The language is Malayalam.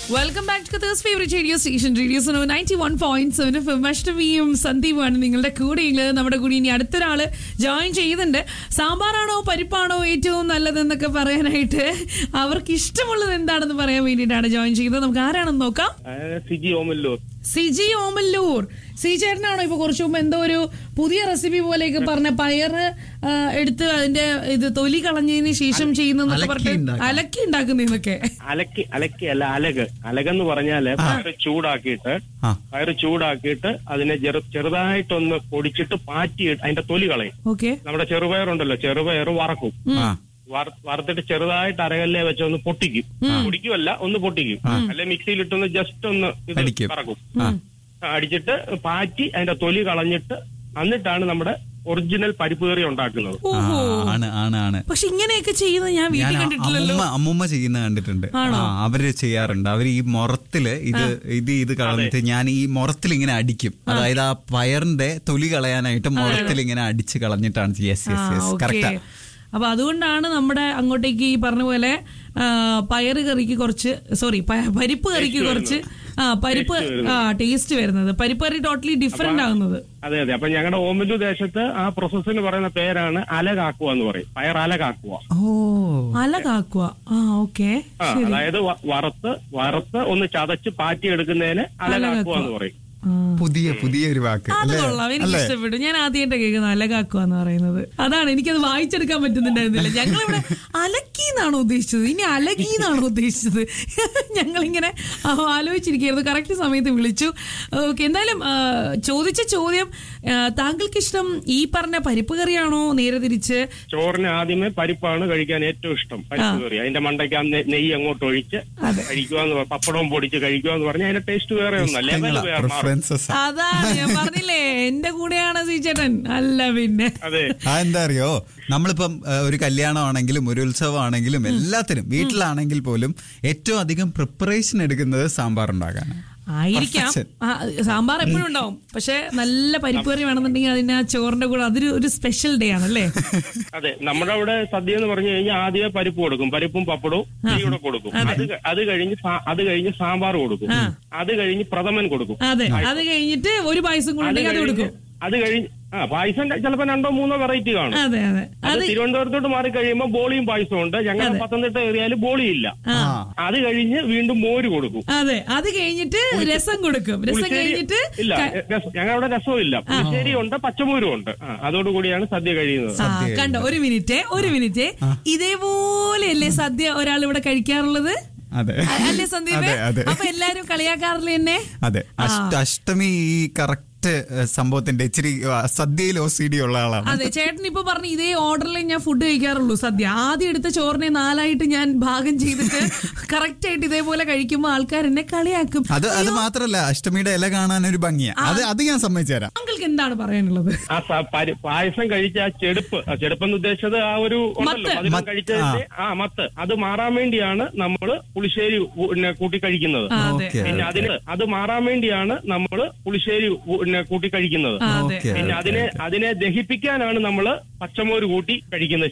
Welcome back to Thrissur's favourite radio station radio so ninety one point seven F അഷ്ടമിയും സന്ദീപുമാണ് നിങ്ങളുടെ കൂടെയുള്ളത് നമ്മുടെ കൂടെ ഇനി അടുത്തൊരാള് ജോയിൻ ചെയ്യുന്നുണ്ട് സാമ്പാറാണോ പരിപ്പാണോ ഏറ്റവും നല്ലതെന്നൊക്കെ പറയാനായിട്ട് അവർക്ക് ഇഷ്ടമുള്ളത് എന്താണെന്ന് പറയാൻ വേണ്ടിയിട്ടാണ് ജോയിൻ ചെയ്യുന്നത് നമുക്ക് ആരാണെന്ന് നോക്കാം ആ, സിജി ഓമല്ലൂർ സിജി ഓമല്ലൂർ സി ചേട്ടനാണോ ഇപ്പൊ കുറച്ചു മുമ്പ് എന്തോ ഒരു പുതിയ റെസിപ്പി പോലെയൊക്കെ പറഞ്ഞ പയറ് ആ, എടുത്ത് അതിന്റെ ഇത് തൊലി കളഞ്ഞതിന് ശേഷം ചെയ്യുന്നതൊക്കെ പറഞ്ഞിട്ട് അലക്കി ഉണ്ടാക്കുന്നതൊക്കെ അലക്കി അലക്കി അല്ല അലക് അലകെന്ന് പറഞ്ഞാല് പയറ് ചൂടാക്കിയിട്ട് ആ. പയറ് ചൂടാക്കിയിട്ട് അതിനെ ചെറു ചെറുതായിട്ടൊന്ന് പൊടിച്ചിട്ട് പാറ്റി അതിന്റെ തൊലി കളയും ഓക്കെ നമ്മുടെ ചെറുപയറുണ്ടല്ലോ ചെറുപയർ വറക്കും ആ വറ- വറുത്തിട്ട് ചെറുതായിട്ട് അരകല്ലേ വെച്ച് ഒന്ന് പൊട്ടിക്കും പൊടിക്കുമല്ല ഒന്ന് പൊട്ടിക്കും അല്ലെ മിക്സിയിലിട്ടൊന്ന് ജസ്റ്റ് ഒന്ന് ഇത് അടിക്കും. കറക്കും ആ, അടിച്ചിട്ട് പാറ്റി അതിന്റെ തൊലി കളഞ്ഞിട്ട് എന്നിട്ടാണ് നമ്മുടെ ഒറിജിനൽ പരിപ്പ് കറി ഉണ്ടാക്കുന്നത് ആ, ആണ് ആണ് ആണ് പക്ഷെ ഇങ്ങനെയൊക്കെ ചെയ്യുന്നത് ഞാൻ ഞാൻ വീട്ടിൽ ആ കണ്ടിട്ടില്ലല്ലോ അമ്മൂമ്മ അമ്മൂമ്മ ചെയ്യുന്ന കണ്ടിട്ടുണ്ട് ആ അവര് ചെയ്യാറുണ്ട് അവര് ഈ മുറത്തില് ഇത് ഇത് ഇത് കളഞ്ഞിട്ട് ഞാൻ ഈ മുറത്തിൽ ഇങ്ങനെ അടിക്കും അതായത് ആ പയറിന്റെ തൊലി കളയാനായിട്ട് മുറത്തിൽ ഇങ്ങനെ അടിച്ച് കളഞ്ഞിട്ടാണ് യെസ് യെസ് യെസ് ഓക്കെ കറക്റ്റാ അപ്പൊ അതുകൊണ്ടാണ് നമ്മുടെ അങ്ങോട്ടേക്ക് ഈ പറഞ്ഞ പോലെ ആ, പയറ് കറിക്ക് കുറച്ച് സോറി പരിപ്പ് കറിക്ക് കുറച്ച് ആ പരിപ്പ് ആ ടേസ്റ്റ് വരുന്നത് പരിപ്പ് കറി ടോട്ടലി ഡിഫറെന്റ് ആകുന്നത് അതെ അതെ അപ്പൊ ഞങ്ങളുടെ ഓമല്ലൂർ ദേശത്ത് ആ പ്രോസസ്സിന് പറയുന്ന പേരാണ് അലകാക്കുക എന്ന് പറയും പയർ അലകാക്കുക ഓ അല കാക്കുക ആ ഓക്കെ ആ, അതായത് വ- വറുത്ത് വറുത്ത് ഒന്ന് ചതച്ച് പാറ്റി എടുക്കുന്നതിന് അലകാക്കുക എന്ന് പറയും പുതിയ പുതിയ ഒരു വാക്ക് അത് അല്ലേ കൊള്ളാം എനിക്ക് ഇഷ്ടപ്പെട്ടു ഞാൻ ആദ്യമായിട്ട് കേൾക്കുന്നത് അലകാക്കുക എന്ന് പറയുന്നത് അതാണ് എനിക്കത് വായിച്ചെടുക്കാൻ പറ്റുന്നുണ്ടായിരുന്നില്ല ഞങ്ങളിവിടെ അലക്കി എന്നാണോ ഉദ്ദേശിച്ചത് ഇനി അലകി എന്നാണോ ഉദ്ദേശിച്ചത് ഞങ്ങളിങ്ങനെ ആ, ആലോചിച്ചിരിക്കുകയായിരുന്നു കറക്റ്റ് സമയത്ത് വിളിച്ചു ഓക്കെ എന്തായാലും ആ, ചോദിച്ച ചോദ്യം ആ, താങ്കൾക്ക് ഇഷ്ടം ഈ പറഞ്ഞ പരിപ്പ് കറിയാണോ നേരെ തിരിച്ച് ചോറിന് ആദ്യമേ പരിപ്പാണ് കഴിക്കാൻ ഏറ്റവും ഇഷ്ടം പരിപ്പ് കറി അതിന്റെ മണ്ടയ്ക്ക് ആ നെ- നെയ്യ് അങ്ങോട്ട് ഒഴിച്ച് കഴിക്കുക എന്ന് പറ- പപ്പടവും പൊടിച്ച് കഴിക്കുക എന്ന് പറഞ്ഞാൽ അതിന്റെ ടേസ്റ്റ് വേറെ ഒന്നും ലെവൽ വേറെ മാറും പ്രിഫറൻസസ് അതാണ് ഞാൻ പറഞ്ഞില്ലേ എന്റെ കൂടെയാണ് സി ചേട്ടൻ അല്ല പിന്നെ അതെ ആ എന്താ അറിയോ നമ്മളിപ്പം ഏഹ്, ഒരു കല്യാണമാണെങ്കിലും ഒരു ഉത്സവമാണെങ്കിലും എല്ലാത്തിനും വീട്ടിലാണെങ്കിൽ പോലും ഏറ്റവും അധികം പ്രിപ്പറേഷൻ എടുക്കുന്നത് സാമ്പാർ ഉണ്ടാക്കാനാണ് ആയിരിക്കാം Perfection. ആ, സാമ്പാർ എപ്പോഴും ഉണ്ടാവും പക്ഷെ നല്ല പരിപ്പ് കറി വേണമെന്നുണ്ടെങ്കിൽ അതിന് ആ ചോറിന്റെ കൂടെ അതൊരു ഒരു സ്പെഷ്യൽ ഡേ ആണല്ലേ അതെ നമ്മുടെ അവിടെ സദ്യ എന്ന് പറഞ്ഞു കഴിഞ്ഞാൽ ആദ്യമേ പരിപ്പ് കൊടുക്കും പരിപ്പും പപ്പടവും നെയ്യൂടെ കൊടുക്കും അത് ക- അത് കഴിഞ്ഞ് സാ- അത് കഴിഞ്ഞ് സാമ്പാർ കൊടുക്കും അത് കഴിഞ്ഞ് പ്രഥമൻ കൊടുക്കും അതെ അത് കഴിഞ്ഞിട്ട് ഒരു പായസം കൂടെ അത് ഉണ്ടെങ്കിൽ അത് കഴിഞ്ഞ് കൊടുക്കും അത് കഴിഞ്ഞ് ആ പായസം ചിലപ്പോ രണ്ടോ മൂന്നോ വെറൈറ്റി കാണും അതെ അതെ അത് തിരുവനന്തപുരത്തോട്ട് മാറി കഴിയുമ്പോൾ ബോളിയും പായസവും ഉണ്ട് ഞങ്ങളുടെ പത്തനംതിട്ട ഏരിയയിൽ ബോളി ഇല്ല ആ അത് കഴിഞ്ഞ് വീണ്ടും മോര് കൊടുക്കും അതെ അത് കഴിഞ്ഞിട്ട് രസം കൊടുക്കും രസം പുളിശ്ശേരി- കഴിഞ്ഞിട്ട് ഇല്ല ക- രസം- ഞങ്ങളുടെ രസവും ഇല്ല പുളിശ്ശേരി ഉണ്ട് പച്ചമൂരും ഉണ്ട് ആ, അതോടുകൂടിയാണ് സദ്യ കഴിയുന്നത് ആ കണ്ടോ ഒരു മിനിറ്റ് ഒരു മിനിറ്റ് ഇതേപോലെയല്ലേ സദ്യ ഒരാൾ ഇവിടെ കഴിക്കാറുള്ളത് അതെ അ- അല്ലേ സന്ദീപ് അതെ അതെ അപ്പൊ എല്ലാരും കളിയാക്കാറില്ലേ എന്നെ അതെ അഷ്ട- അഷ്ടമി ഈ കറക്റ്റ് സംഭവത്തിന്റെ ഇച്ചിരി ആ, സദ്യയിൽ ഒ സി ഡി ഉള്ള ആളാണ് അതെ ചേട്ടൻ ഇപ്പൊ പറഞ്ഞു ഇതേ ഓർഡറിൽ ഞാൻ ഫുഡ് കഴിക്കാറുള്ളൂ സദ്യ ആദ്യം എടുത്ത ചോറിനെ നാലായിട്ട് ഞാൻ ഭാഗം ചെയ്തിട്ട് കറക്റ്റ് ആയിട്ട് ഇതേപോലെ കഴിക്കുമ്പോൾ ആൾക്കാർ എന്നെ കളിയാക്കും അത് അത് മാത്രല്ല അഷ്ടമിയുടെ ഇല കാണാൻ ഒരു ഭംഗിയാ അത് അത് ഞാൻ സമ്മതിച്ചു തരാം താങ്കൾക്ക് എന്താണ് പറയാനുള്ളത് ആ സ- പരി- പായസം കഴിച്ച ആ ചെടുപ്പ് ആ ചെടുപ്പെന്ന് ഉദ്ദേശിച്ചത് ആ ഒരു ഉണ്ടല്ലോ മത്ത്. മധുരം മത്ത്. കഴിച്ചതിന്റെ ആ മത്ത് അത് മാറാൻ വേണ്ടിയാണ് നമ്മൾ പുളിശ്ശേരി ഉ- പിന്നെ കൂട്ടി കഴിക്കുന്നത് ആ, അതെ ഓക്കെ പിന്നെ അതിന് അത് മാറാൻ വേണ്ടിയാണ് നമ്മൾ പുളിശ്ശേരി ഉ- പിന്നെ കൂട്ടി കഴിക്കുന്നത് ആ, അതെ ഓക്കെ പിന്നെ അതിനെ അതിനെ ദഹിപ്പിക്കാനാണ് നമ്മൾ പച്ചമോര് കൂട്ടി കഴിക്കുന്നത്